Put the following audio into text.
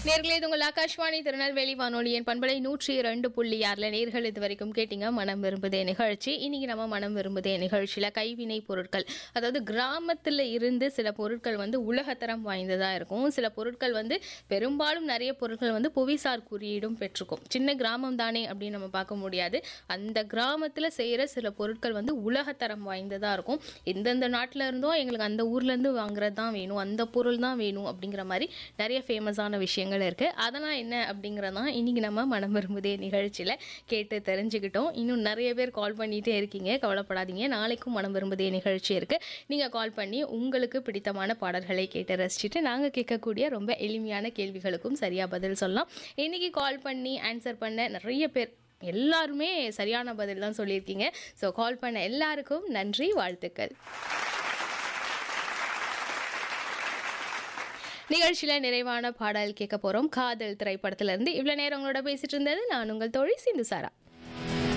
நேர்களே இது உங்கள் ஆகாஷ்வாணி திருநெல்வேலி வானொலியின் பண்பலை நூற்றி இரண்டு புள்ளி ஆறுல நேர்கள் இது வரைக்கும் கேட்டீங்க மனம் விரும்புதே நிகழ்ச்சி இன்னைக்கு நம்ம மனம் விரும்புதே நிகழ்ச்சியில கைவினை பொருட்கள் அதாவது கிராமத்துல இருந்து சில பொருட்கள் வந்து உலகத்தரம் வாய்ந்ததா இருக்கும் சில பொருட்கள் வந்து பெரும்பாலும் நிறைய பொருட்கள் வந்து புவிசார் குறியீடும் பெற்றிருக்கும் சின்ன கிராமம் தானே அப்படின்னு நம்ம பார்க்க முடியாது அந்த கிராமத்துல செய்யற சில பொருட்கள் வந்து உலகத்தரம் வாய்ந்ததா இருக்கும் எந்தெந்த நாட்டுல இருந்தோ எங்களுக்கு அந்த ஊர்ல இருந்து வாங்குறது தான் வேணும் அந்த பொருள் தான் வேணும் அப்படிங்கிற மாதிரி நிறைய ஃபேமஸான விஷயங்கள் இருக்கு அதெல்லாம் என்ன அப்படிங்கிறதான் இன்னைக்கு நம்ம மனம் விரும்புதே நிகழ்ச்சியில கேட்டு தெரிஞ்சுக்கிட்டோம் இன்னும் நிறைய பேர் கால் பண்ணிட்டே இருக்கீங்க கவலைப்படாதீங்க நாளைக்கும் மனம் விரும்புதே நிகழ்ச்சி இருக்கு நீங்க கால் பண்ணி உங்களுக்கு பிடித்தமான பாடல்களை கேட்டு ரசிச்சுட்டு நாங்க கேட்கக்கூடிய ரொம்ப எளிமையான கேள்விகளுக்கும் சரியா பதில் சொல்லலாம் இன்னைக்கு கால் பண்ணி ஆன்சர் பண்ண நிறைய பேர் எல்லாருமே சரியான பதில் தான் சொல்லியிருக்கீங்க ஸோ கால் பண்ண எல்லாருக்கும் நன்றி வாழ்த்துக்கள் நிகழ்ச்சியில நிறைவான பாடல் கேட்க போறோம் காதல் திரைப்படத்துல இருந்து இவ்வளவு நேரம் உங்களோட பேசிட்டு இருந்தது நான் உங்கள் தோழி சிந்து சாரா